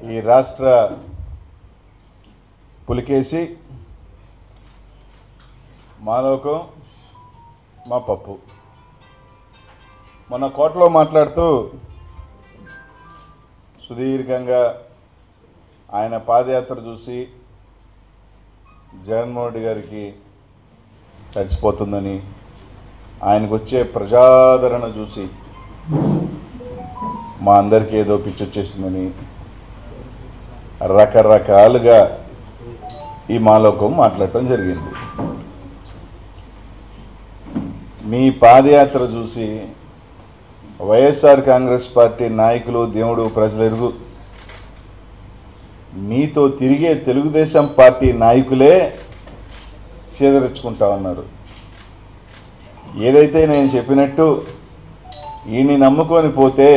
ఈ రాష్ట్ర పులికేసి మాలోకం మా పప్పు మన కోటలో మాట్లాడుతూ సుదీర్ఘంగా ఆయన పాదయాత్ర చూసి జగన్మోహన్ రెడ్డి గారికి తడిచిపోతుందని ఆయనకు వచ్చే ప్రజాదరణ చూసి మా అందరికీ ఏదో పిచ్చొచ్చేసిందని రకరకాలుగా ఈ మాలోకం మాట్లాడటం జరిగింది మీ పాదయాత్ర చూసి వైఎస్ఆర్ కాంగ్రెస్ పార్టీ నాయకులు దేవుడు ప్రజలు ఎరుగు మీతో తిరిగే తెలుగుదేశం పార్టీ నాయకులే చేదరించుకుంటా ఉన్నారు ఏదైతే నేను చెప్పినట్టు ఈయన్ని నమ్ముకొని పోతే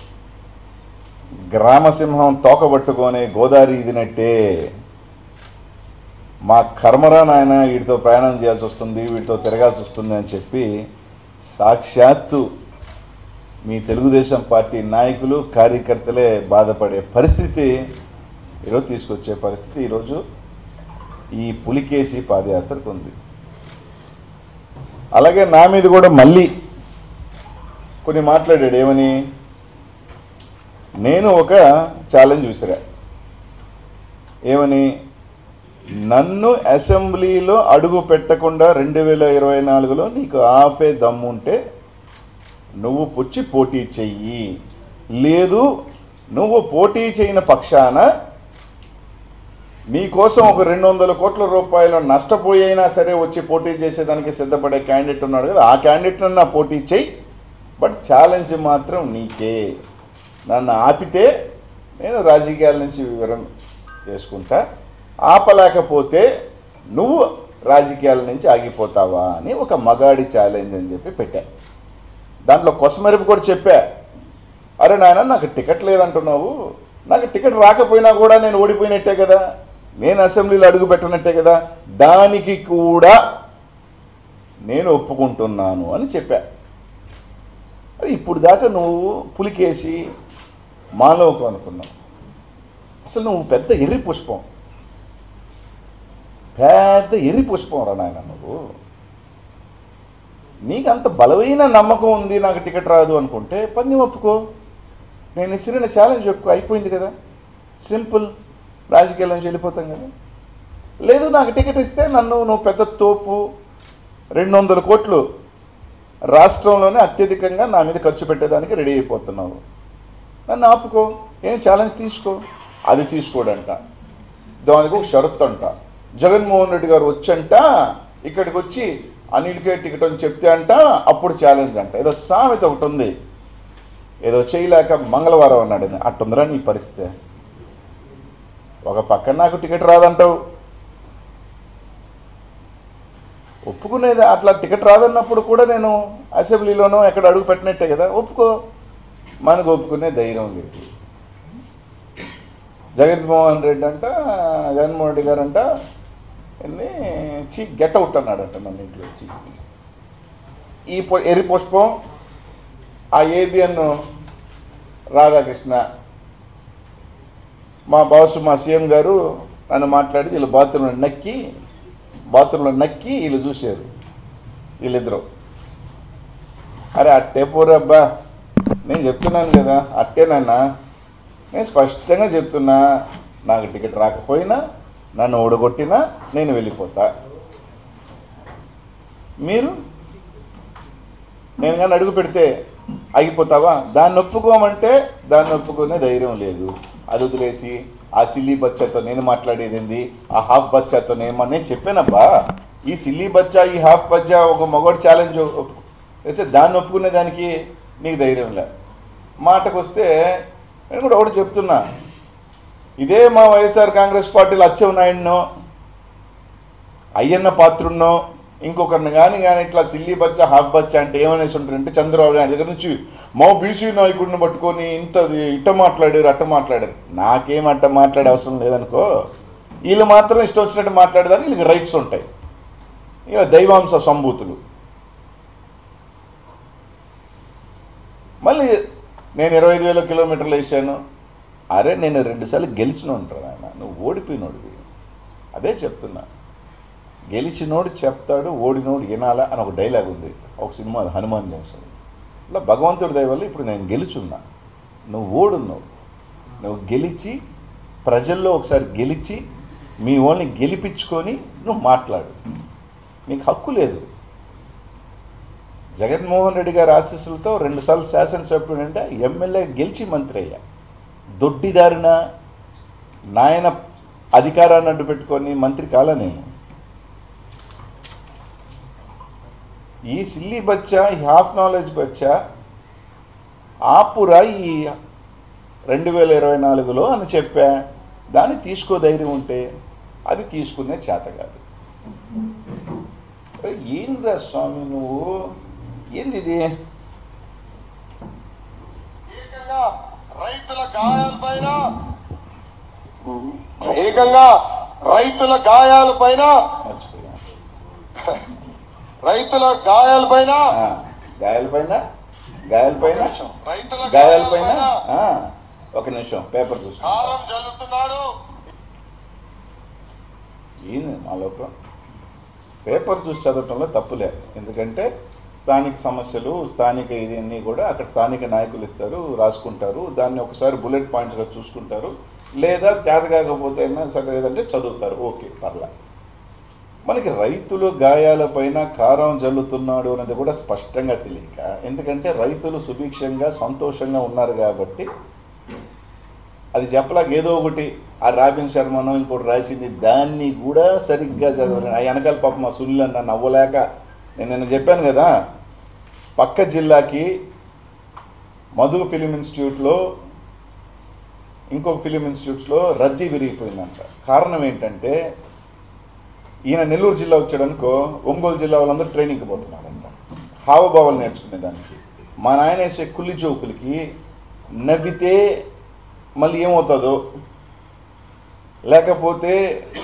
గ్రామసింహం తోకబట్టుకొని గోదావరి ఇదినట్టే మా కర్మరా నాయన వీటితో ప్రయాణం చేయాల్సి వస్తుంది వీటితో తిరగాల్సి వస్తుంది అని చెప్పి సాక్షాత్తు మీ తెలుగుదేశం పార్టీ నాయకులు కార్యకర్తలే బాధపడే పరిస్థితి ఈరోజు తీసుకొచ్చే పరిస్థితి ఈరోజు ఈ పులికేసి పాదయాత్రకు ఉంది అలాగే నా మీద కూడా మళ్ళీ కొన్ని మాట్లాడాడు ఏమని నేను ఒక ఛాలెంజ్ విసిరా ఏమని నన్ను అసెంబ్లీలో అడుగు పెట్టకుండా రెండు వేల ఇరవై నాలుగులో నీకు ఆపే దమ్ము ఉంటే నువ్వు పుచ్చి పోటీ చెయ్యి లేదు నువ్వు పోటీ చేయని పక్షాన నీ కోసం ఒక రెండు వందల కోట్ల రూపాయలు నష్టపోయినా సరే వచ్చి పోటీ చేసేదానికి సిద్ధపడే క్యాండిడేట్ ఉన్నాడు కదా ఆ క్యాండిడేట్ నా పోటీ చెయ్యి బట్ ఛాలెంజ్ మాత్రం నీకే నన్ను ఆపితే నేను రాజకీయాల నుంచి వివరం చేసుకుంటా ఆపలేకపోతే నువ్వు రాజకీయాల నుంచి ఆగిపోతావా అని ఒక మగాడి ఛాలెంజ్ అని చెప్పి పెట్టా దాంట్లో కొసమెరుపు కూడా చెప్పా అరే నాయన నాకు టికెట్ లేదంటున్నావు నాకు టికెట్ రాకపోయినా కూడా నేను ఓడిపోయినట్టే కదా నేను అసెంబ్లీలో అడుగు పెట్టనట్టే కదా దానికి కూడా నేను ఒప్పుకుంటున్నాను అని చెప్పా అరే ఇప్పుడు దాకా నువ్వు పులికేసి మాలోకం అనుకున్నావు అసలు నువ్వు పెద్ద ఎర్రి పుష్పం పెద్ద ఎర్రి పుష్పం రా నాయన నువ్వు నీకు అంత బలమైన నమ్మకం ఉంది నాకు టికెట్ రాదు అనుకుంటే పని ఒప్పుకో నేను ఇచ్చిన ఛాలెంజ్ ఒప్పుకో అయిపోయింది కదా సింపుల్ రాజకీయాల నుంచి వెళ్ళిపోతాం కదా లేదు నాకు టికెట్ ఇస్తే నన్ను నువ్వు పెద్ద తోపు రెండు వందల కోట్లు రాష్ట్రంలోనే అత్యధికంగా నా మీద ఖర్చు పెట్టేదానికి రెడీ అయిపోతున్నావు నన్ను ఆపుకో ఏం ఛాలెంజ్ తీసుకో అది తీసుకోడంట దానికి ఒక షరత్ అంట జగన్మోహన్ రెడ్డి గారు వచ్చంట ఇక్కడికి వచ్చి అనిల్కే టికెట్ అని చెప్తే అంట అప్పుడు ఛాలెంజ్ అంట ఏదో సామెత ఒకటి ఉంది ఏదో చేయలేక మంగళవారం అన్నాడు ఆయన. అట్టుందిరా నీ పరిస్థితి ఒక పక్కన నాకు టికెట్ రాదంటావు ఒప్పుకునేది అట్లా టికెట్ రాదన్నప్పుడు కూడా నేను అసెంబ్లీలోనో ఎక్కడ అడుగు పెట్టినట్టే కదా ఒప్పుకో మనకు ఒప్పుకునే ధైర్యం లేదు జగన్మోహన్ రెడ్డి అంట జగన్మోహన్ రెడ్డి గారు అంట ఏంది చీ గెట్ అవుట్ అన్నాడంట మన ఇంట్లో వచ్చి ఈ పొ- ఎర్రి పుష్పం ఆ ఏబిఎన్ రాధాకృష్ణ మా బాసు మా సీఎం గారు నన్ను మాట్లాడి వీళ్ళు బాత్రూంలో నక్కి బాత్రూంలో నక్కి వీళ్ళు చూశారు వీళ్ళిద్దరు అరే అట్టే పోరబ్బా నేను చెప్తున్నాను కదా అట్టేనన్నా నేను స్పష్టంగా చెప్తున్నా నాకు టికెట్ రాకపోయినా నన్ను ఓడగొట్టినా నేను వెళ్ళిపోతా మీరు నేను కానీ అడుగు పెడితే ఆగిపోతావా దాన్ని ఒప్పుకోమంటే దాన్ని ఒప్పుకునే ధైర్యం లేదు అది వదిలేసి ఆ సిల్లీ బచ్చాతో నేను మాట్లాడేది ఏంది ఆ హాఫ్ బచ్చాతో నేను నేను చెప్పానబ్బా ఈ సిల్లీ బచ్చా ఈ హాఫ్ బచ్చా ఒక మగవాడు ఛాలెంజ్ వేస్తే దాన్ని ఒప్పుకునే దానికి నీకు ధైర్యం లే మాటకు వస్తే నేను కూడా ఒకటి చెప్తున్నా ఇదే మా వైఎస్ఆర్ కాంగ్రెస్ పార్టీలో అచ్చెన్నాయుడునో అయ్యన్న పాత్రున్నో ఇంకొకరిని కానీ కానీ ఇట్లా సిల్లీ బచ్చా హాఫ్ బచ్చా అంటే ఏమనేసి ఉంటారంటే చంద్రబాబు నాయుడు దగ్గర నుంచి మా బీసీ నాయకుడిని పట్టుకొని ఇంత ఇట్ట మాట్లాడారు అట్ట మాట్లాడారు నాకేం అట్ట మాట్లాడే అవసరం లేదనుకో వీళ్ళు మాత్రం ఇష్టం వచ్చినట్టు మాట్లాడేదానికి వీళ్ళకి రైట్స్ ఉంటాయి ఇక దైవాంశ సంభూతులు మళ్ళీ నేను ఇరవై ఐదు వేల కిలోమీటర్లు వేసాను అరే నేను రెండుసార్లు గెలిచిన ఉంటాను ఆయన నువ్వు ఓడిపోయినోడివి అదే చెప్తున్నా గెలిచినోడు చెప్తాడు ఓడినోడు వినాలా అని ఒక డైలాగ్ ఉంది ఒక సినిమా హనుమాన్ జంక్షన్ ఇట్లా భగవంతుడి దయ వల్ల ఇప్పుడు నేను గెలుచున్నా నువ్వు ఓడున్నావు నువ్వు గెలిచి ప్రజల్లో ఒకసారి గెలిచి మీ వాళ్ళని గెలిపించుకొని నువ్వు మాట్లాడు నీకు హక్కు లేదు జగన్మోహన్ రెడ్డి గారి ఆశీస్సులతో రెండుసార్లు శాసనసభ్యుడు అంటే ఎమ్మెల్యే గెలిచి మంత్రి అయ్యా దొడ్డిదారిన నాయన అధికారాన్ని అడ్డు పెట్టుకొని మంత్రి కాలా నేను ఈ సిల్లీ బచ్చా ఈ హాఫ్ నాలెడ్జ్ బచ్చా ఆపురా ఈ రెండు వేల ఇరవై నాలుగులో అని చెప్పా దాన్ని తీసుకో ధైర్యం ఉంటే అది తీసుకునే చేత కాదు అరే ఏంద్రా స్వామి నువ్వు ఏంది ఇది ఏకంగా రైతుల గాయాలపైన ఏకంగా రైతుల గాయాలపైన మర్చిపోయా రైతుల గాయాలపైన ఆ, గాయాల పైన గాయాల పైన రైతుల గాయాల పైన గాయాలపైన ఆ, ఒక నిమిషం పేపర్ చూసుకో కారం జల్లుతున్నాడు ఏంది మా లోకం పేపర్ చూసి చదవటంలో తప్పులే ఎందుకంటే స్థానిక సమస్యలు స్థానిక ఇవన్నీ కూడా అక్కడ స్థానిక నాయకులు ఇస్తారు రాసుకుంటారు దాన్ని ఒకసారి బుల్లెట్ పాయింట్స్గా చూసుకుంటారు లేదా చేత కాకపోతే అయినా సరే లేదంటే చదువుతారు ఓకే పర్లా మనకి రైతులు గాయాలపైన కారం జల్లుతున్నాడు అనేది కూడా స్పష్టంగా తెలియక ఎందుకంటే రైతులు సుభిక్షంగా సంతోషంగా ఉన్నారు కాబట్టి అది చెప్పలేక ఏదో ఒకటి ఆ రాబిన్ శర్మనో ఇంకోటి రాసింది దాన్ని కూడా సరిగ్గా చదవలేదు ఆ వెనకాల పాప మా సునీల్ అన్న నవ్వలేక నేను నిన్న చెప్పాను కదా పక్క జిల్లాకి మధు ఫిలిం ఇన్స్టిట్యూట్లో ఇంకొక ఫిలిం ఇన్స్టిట్యూట్స్లో రద్దీ విరిగిపోయిందంట కారణం ఏంటంటే ఈయన నెల్లూరు జిల్లా వచ్చాడనుకో ఒంగోలు జిల్లా వాళ్ళందరూ ట్రైనింగ్కి పోతున్నారంట హావభావాలు నేర్చుకునే దానికి మా నాయన వేసే కుల్లి జోకులకి నవ్వితే మళ్ళీ ఏమవుతుందో లేకపోతే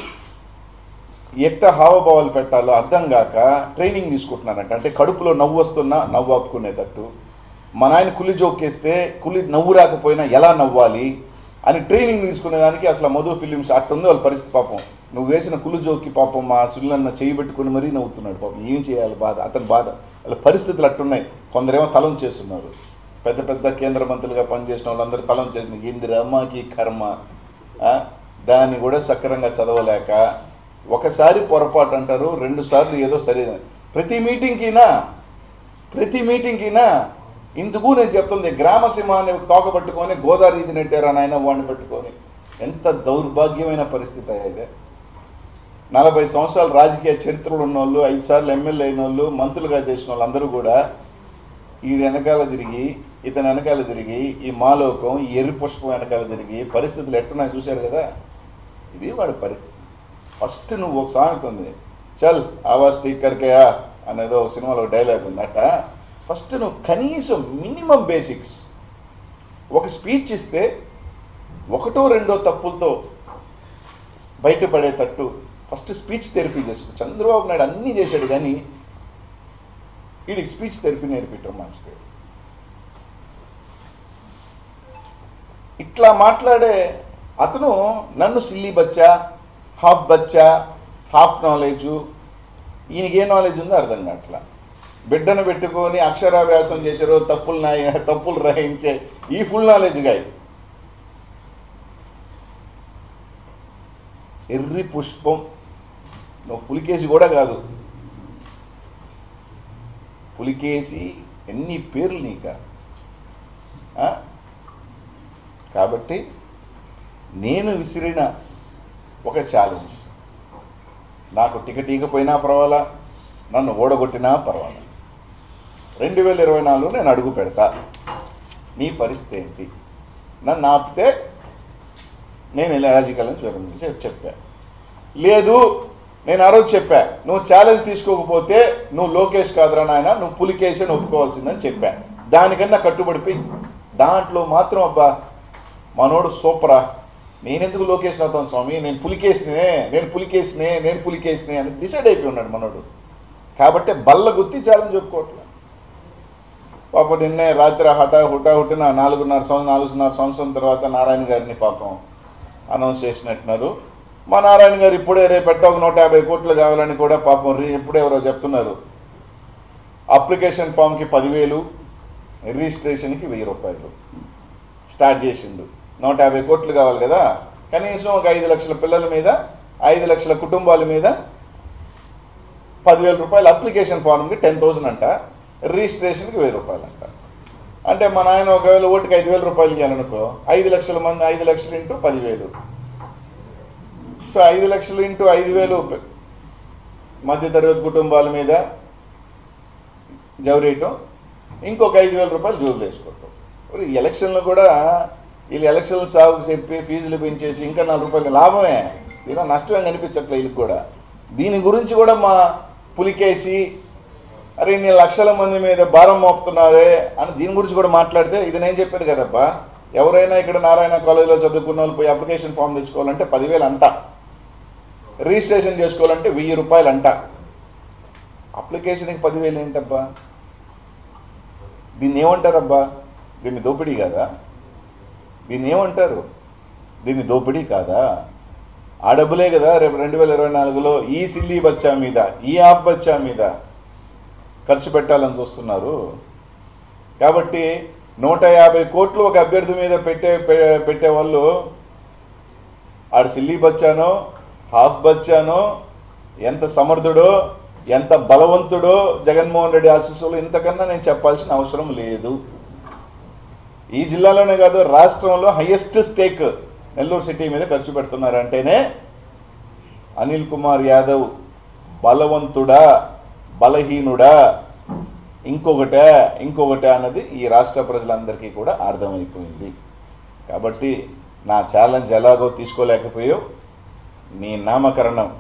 ఎట్ట హావభావాలు పెట్టాలో అర్థం కాక ట్రైనింగ్ తీసుకుంటున్నారంట అంటే కడుపులో నవ్వు వస్తున్నా నవ్వు ఆపుకునేటట్టు మా నాయన కులి జోకేస్తే కులి నవ్వు రాకపోయినా ఎలా నవ్వాలి అని ట్రైనింగ్ తీసుకునేదానికి అసలు మధు ఫిలిమ్స్ అట్టుంది వాళ్ళ పరిస్థితి పాపం నువ్వు వేసిన కులు జోకి పాపం మా సుల్లన్న చేయి పెట్టుకుని మరీ నవ్వుతున్నాడు పాపం ఏం చేయాలి బాధ అతని బాధ వాళ్ళ పరిస్థితులు అట్టున్నాయి కొందరేమో తలం చేస్తున్నారు పెద్ద పెద్ద కేంద్ర మంత్రులుగా పనిచేసిన వాళ్ళందరూ తలం చేసిన ఏంది రమ్మకి కర్మ ఆ? దాన్ని కూడా సక్రంగా చదవలేక ఒకసారి పొరపాటు అంటారు రెండు సార్లు ఏదో సరే ప్రతి మీటింగ్కినా ప్రతి మీటింగ్కినా ఇందుకు నేను చెప్తుంది గ్రామసీమాన్ని తోక పట్టుకొని గోదావరి ఇది నెట్టారు నాయన వాడిని పెట్టుకొని ఎంత దౌర్భాగ్యమైన పరిస్థితి అయ్యేదే నలభై సంవత్సరాలు రాజకీయ చరిత్రలు ఉన్న వాళ్ళు ఐదు సార్లు ఎమ్మెల్యే అయిన వాళ్ళు మంత్రులుగా చేసిన వాళ్ళందరూ కూడా ఈ వెనకాల తిరిగి ఇతని వెనకాల తిరిగి ఈ మాలోకం ఈ ఎర్రి పుష్పం వెనకాల తిరిగి పరిస్థితులు ఎట్టున్నాయి చూశారు కదా ఇది వాడి పరిస్థితి ఫస్ట్ నువ్వు ఒక సామెత ఉంది చల్ ఆవాజ్ స్పీకర్కేయా అనేదో ఒక సినిమాలో ఒక డైలాగ్ ఉందట ఫస్ట్ నువ్వు కనీసం మినిమం బేసిక్స్ ఒక స్పీచ్ ఇస్తే ఒకటో రెండో తప్పులతో బయటపడేటట్టు ఫస్ట్ స్పీచ్ థెరపీ చేసుకో చంద్రబాబు నాయుడు అన్నీ చేశాడు కానీ వీడికి స్పీచ్ థెరపీ నేర్పించడం మర్చిపోయాడు ఇట్లా మాట్లాడే అతను నన్ను సిల్లీ బచ్చా హాఫ్ బచ్చా హాఫ్ నాలెడ్జు ఈయనకి ఏ నాలెడ్జ్ ఉందో అర్థం కావట్లా బిడ్డను పెట్టుకొని అక్షరాభ్యాసం చేశారు తప్పులు నాయ తప్పులు రాయించే ఈ ఫుల్ నాలెడ్జ్ గాయ ఎర్రి పుష్పం నువ్వు పులికేసి కూడా కాదు పులికేసి ఎన్ని పేర్లు నీక ఆ? కాబట్టి నేను విసిరిన ఒక ఛాలెంజ్ నాకు టికెట్ ఇకపోయినా పర్వాలా నన్ను ఓడగొట్టినా పర్వాలా రెండు వేల ఇరవై నాలుగులో నేను అడుగు పెడతా నీ పరిస్థితి ఏంటి నన్ను ఆపితే నేను ఇలా రాజకీయాలను చూడండి చెప్పి చెప్పా లేదు నేను ఆ రోజు చెప్పా నువ్వు ఛాలెంజ్ తీసుకోకపోతే నువ్వు లోకేష్ కాదురా నాయన నువ్వు పులికేసి ఒప్పుకోవాల్సిందని చెప్పా దానికన్నా కట్టుబడిపోయి దాంట్లో మాత్రం అబ్బా మనోడు సూపరా నేనెందుకు లోకేష్ అవుతాను స్వామి నేను పులికేసినే నేను పులికేసినే నేను పులికేసినే అని డిసైడ్ అయిపోయి ఉన్నాడు మనోడు కాబట్టి బల్ల గుత్తి ఛాలెంజ్ ఒప్పుకోవట్లే పాపం నిన్నే రాత్రి హఠా హుటా హుట్టిన నాలుగున్నర సంవత్సరం నాలుగున్నర సంవత్సరం తర్వాత నారాయణ గారిని పాపం అనౌన్స్ చేసినట్టున్నారు మా నారాయణ గారు ఇప్పుడే రేపు పెట్ట ఒక నూట యాభై కోట్లు కావాలని కూడా పాపం రీ ఇప్పుడే ఎవరో చెప్తున్నారు అప్లికేషన్ ఫామ్కి పదివేలు రిజిస్ట్రేషన్కి వెయ్యి రూపాయలు స్టార్ట్ చేసిండు నూట యాభై కోట్లు కావాలి కదా కనీసం ఒక ఐదు లక్షల పిల్లల మీద ఐదు లక్షల కుటుంబాల మీద పదివేల రూపాయలు అప్లికేషన్ ఫామ్కి టెన్ థౌసండ్ అంట రిజిస్ట్రేషన్కి వెయ్యి రూపాయలు అంట అంటే మా నాయన ఒకవేళ ఓటుకి ఐదు వేల రూపాయలు ఇవ్వాలనుకో ఐదు లక్షల మంది ఐదు లక్షలు ఇంటూ పదివేలు సో ఐదు లక్షలు ఇంటూ ఐదు వేలు మధ్యతరగతి కుటుంబాల మీద జవరేయటం ఇంకొక ఐదు వేల రూపాయలు జోబులు వేసుకోవటం మరి ఈ ఎలక్షన్లో కూడా వీళ్ళు ఎలక్షన్లు సాగు చెప్పి ఫీజులు పెంచేసి ఇంకా నాలుగు రూపాయలు లాభమే దీనిలో నష్టమే కనిపించట్లే వీళ్ళకి కూడా దీని గురించి కూడా మా పులికేసి అరే ఇన్ని లక్షల మంది మీద భారం మోపుతున్నారే అని దీని గురించి కూడా మాట్లాడితే ఇది నేను చెప్పేది కదబ్బా ఎవరైనా ఇక్కడ నారాయణ కాలేజీలో చదువుకున్న వాళ్ళు పోయి అప్లికేషన్ ఫామ్ తెచ్చుకోవాలంటే పదివేలు అంట రిజిస్ట్రేషన్ చేసుకోవాలంటే వెయ్యి రూపాయలు అంట అప్లికేషన్కి పదివేలు ఏంటబ్బా దీన్ని ఏమంటారబ్బా దీన్ని దోపిడీ కాదా దీన్ని ఏమంటారు దీన్ని దోపిడీ కాదా ఆ డబ్బులే కదా రేపు రెండు వేల ఇరవై నాలుగులో ఈ సిల్లీ బచ్చా మీద ఈ ఆప్ బచ్చా మీద ఖర్చు పెట్టాలని చూస్తున్నారు కాబట్టి నూట యాభై కోట్లు ఒక అభ్యర్థి మీద పెట్టే పె- పెట్టే వాళ్ళు ఆడు సిల్లీ బచ్చానో హాఫ్ బచ్చానో ఎంత సమర్థుడో ఎంత బలవంతుడో జగన్మోహన్ రెడ్డి ఆశీస్సులు ఇంతకన్నా నేను చెప్పాల్సిన అవసరం లేదు ఈ జిల్లాలోనే కాదు రాష్ట్రంలో హైయెస్ట్ స్టేక్ నెల్లూరు సిటీ మీద ఖర్చు పెడుతున్నారంటేనే అనిల్ కుమార్ యాదవ్ బలవంతుడా బలహీనుడా ఇంకొకటే ఇంకొకటే అన్నది ఈ రాష్ట్ర ప్రజలందరికీ కూడా అర్థమైపోయింది కాబట్టి నా ఛాలెంజ్ ఎలాగో తీసుకోలేకపోయావు నీ నామకరణం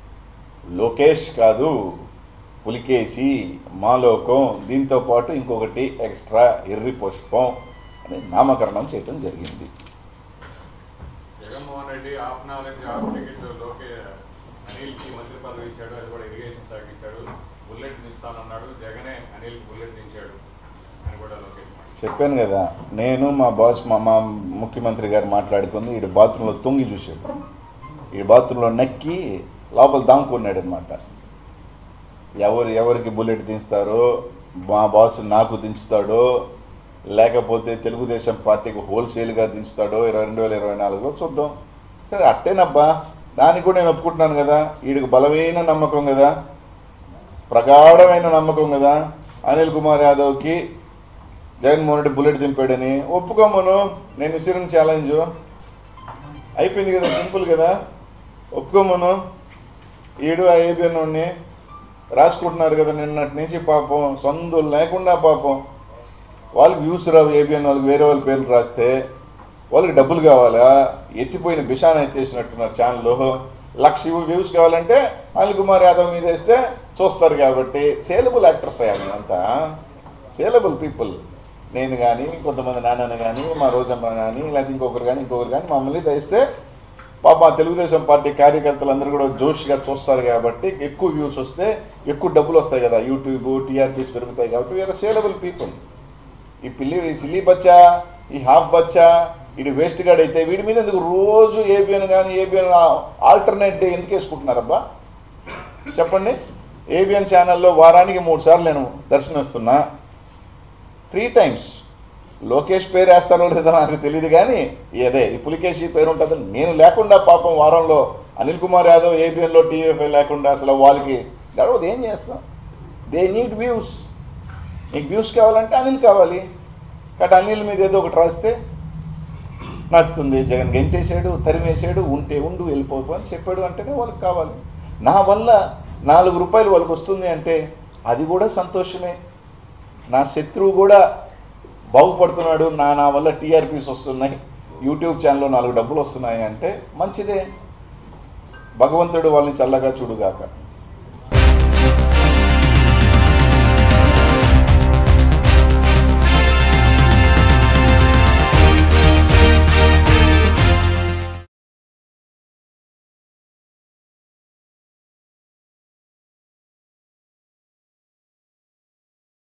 లోకేష్ కాదు పులికేసి మాలోకం దీంతో పాటు ఇంకొకటి ఎక్స్ట్రా ఎర్రి పుష్పం అని నామకరణం చేయటం జరిగింది Jaganmohan Reddy half knowledge half ticket లోకే అనిల్కి మంత్రి పదవి ఇచ్చాడు అది కూడా ఇరిగేషన్ శాఖ ఇచ్చాడు బుల్లెట్ దిస్తానన్నాడు జగనే అనిల్ బుల్లెట్ దించాడు అని కూడా లోకేష్ మాట్లాడారు. చెప్పాను కదా నేను మా బాస్ మా మా ముఖ్యమంత్రి గారు మాట్లాడుకుంది ఈడు బాత్రూంలో తొంగి చూసాడు ఈ బాత్రూంలో నక్కి లోపల దాముకున్నాడు అనమాట ఎవరు ఎవరికి బుల్లెట్ దించుతారో మా బాస్ నాకు దించుతాడో లేకపోతే తెలుగుదేశం పార్టీకి హోల్సేల్గా దించుతాడో ఇరవై రెండు వేల ఇరవై నాలుగులో చూద్దాం సరే అట్టేనబ్బా దానికి కూడా నేను ఒప్పుకుంటున్నాను కదా వీడికి బలమైన నమ్మకం కదా ప్రగాఢమైన నమ్మకం కదా అనిల్ కుమార్ యాదవ్కి జగన్మోహన్ రెడ్డి బుల్లెట్ దింపాడని ఒప్పుకోమను నేను విసిరిన ఛాలెంజ్ అయిపోయింది కదా సింపుల్ కదా ఒప్పుకోమను ఈడు ఆ ఏబిఎన్ వాడిని రాసుకుంటున్నారు కదా నిన్నటి నుంచి పాపం సొందులు లేకుండా పాపం వాళ్ళకి వ్యూస్ రావు ఏబిఎన్ వాళ్ళకి వేరే వాళ్ళ పేర్లు రాస్తే వాళ్ళకి డబ్బులు కావాలా ఎత్తిపోయిన బిషాన్ ఎత్తేసినట్టున్నారు ఛానల్లో లక్ష వ్యూస్ కావాలంటే అనిల్ కుమార్ యాదవ్ మీద వేస్తే చూస్తారు కాబట్టి సేలబుల్ యాక్టర్స్ అయ్యాను అంతా సేలబుల్ పీపుల్ నేను కానీ కొంతమంది నాన్న కానీ మా రోజమ్మ కానీ లేకపోతే ఇంకొకరు కానీ ఇంకొకరు కానీ మమ్మల్ని తెస్తే పాప ఆ తెలుగుదేశం పార్టీ కార్యకర్తలందరూ కూడా జోష్గా చూస్తారు కాబట్టి ఎక్కువ వ్యూస్ వస్తే ఎక్కువ డబ్బులు వస్తాయి కదా యూట్యూబ్ టీఆర్పీస్ పెరుగుతాయి కాబట్టి వీఆర్ సేలబుల్ పీపుల్ ఈ పిల్లి ఈ సిల్లీ బచ్చా ఈ హాఫ్ బచ్చా వీడు వేస్ట్ గాడ్ అయితే వీడి మీద ఎందుకు రోజు ఏబిఎన్ కానీ ఏబిఎన్ ఆల్టర్నేట్ డే ఎందుకు వేసుకుంటున్నారబ్బా చెప్పండి ఏబిఎన్ ఛానల్లో వారానికి మూడు సార్లు నేను దర్శనమిస్తున్నా త్రీ టైమ్స్ లోకేష్ పేరు వేస్తారో లేదో నాకు తెలియదు కానీ అదే ఈ పులికేశి పేరు ఉంటుందని నేను లేకుండా పాపం వారంలో అనిల్ కుమార్ యాదవ్ ఏబిఎన్లో టీవీఎఫ్ఐ లేకుండా అసలు వాళ్ళకి గడవదు ఏం చేస్తాం దే నీడ్ వ్యూస్ నీకు వ్యూస్ కావాలంటే అనిల్ కావాలి కాబట్టి అనిల్ మీద ఏదో ఒకటి రాస్తే నచ్చుతుంది జగన్ గెంటేసాడు తరిమేసాడు ఉంటే ఉండు వెళ్ళిపోకు అని చెప్పాడు అంటేనే వాళ్ళకి కావాలి నా వల్ల నాలుగు రూపాయలు వాళ్ళకి వస్తుంది అంటే అది కూడా సంతోషమే నా శత్రువు కూడా బాగుపడుతున్నాడు నా నా వల్ల టీఆర్పీస్ వస్తున్నాయి యూట్యూబ్ ఛానల్లో నాలుగు డబ్బులు వస్తున్నాయి అంటే మంచిదే భగవంతుడు వాళ్ళని చల్లగా చూడుగాక